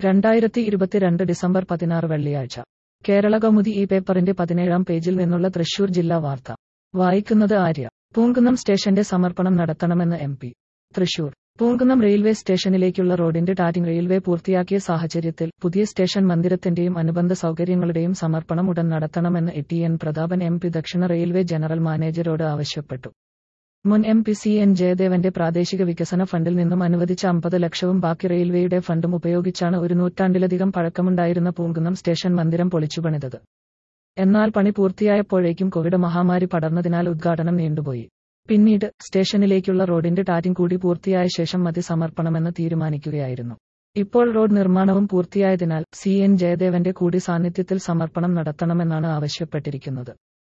രണ്ടായിരത്തി ഇരുപത്തിരണ്ട് ഡിസംബർ പതിനാറ് വെള്ളിയാഴ്ച കേരള കൗമുദി ഈ പേപ്പറിന്റെ പതിനേഴാം പേജിൽ നിന്നുള്ള തൃശൂർ ജില്ലാ വാർത്ത വായിക്കുന്നത് ആര്യ പൂങ്കുന്നം സ്റ്റേഷന്റെ സമർപ്പണം നടത്തണമെന്ന് M P Thrissur Poonkunnam railway സ്റ്റേഷനിലേക്കുള്ള റോഡിന്റെ ടാറ്റിംഗ് റെയിൽവേ പൂർത്തിയാക്കിയ സാഹചര്യത്തിൽ പുതിയ സ്റ്റേഷൻ മന്ദിരത്തിന്റെയും അനുബന്ധ സൗകര്യങ്ങളുടെയും സമർപ്പണം ഉടൻ നടത്തണമെന്ന് T N Prathapan M P ദക്ഷിണ റെയിൽവേ ജനറൽ മാനേജരോട് ആവശ്യപ്പെട്ടു മുൻ എം പി സി എൻ ജയദേവന്റെ പ്രാദേശിക വികസന ഫണ്ടിൽ നിന്നും അനുവദിച്ച അമ്പത് ലക്ഷവും ബാക്കി റെയിൽവേയുടെ ഫണ്ടും ഉപയോഗിച്ചാണ് ഒരു നൂറ്റാണ്ടിലധികം പഴക്കമുണ്ടായിരുന്ന പൂങ്കുന്നം സ്റ്റേഷൻ മന്ദിരം പൊളിച്ചുപണിതത് എന്നാൽ പണി പൂർത്തിയായപ്പോഴേക്കും കോവിഡ് മഹാമാരി പടർന്നതിനാൽ ഉദ്ഘാടനം നീണ്ടുപോയി പിന്നീട് സ്റ്റേഷനിലേക്കുള്ള റോഡിന്റെ ടാറ്റിംഗ് കൂടി പൂർത്തിയായ ശേഷം മതി സമർപ്പണമെന്ന് തീരുമാനിക്കുകയായിരുന്നു ഇപ്പോൾ റോഡ് നിർമ്മാണവും പൂർത്തിയായതിനാൽ സി എൻ ജയദേവന്റെ കൂടി സാന്നിധ്യത്തിൽ സമർപ്പണം നടത്തണമെന്നാണ് ആവശ്യപ്പെട്ടിരിക്കുന്നത്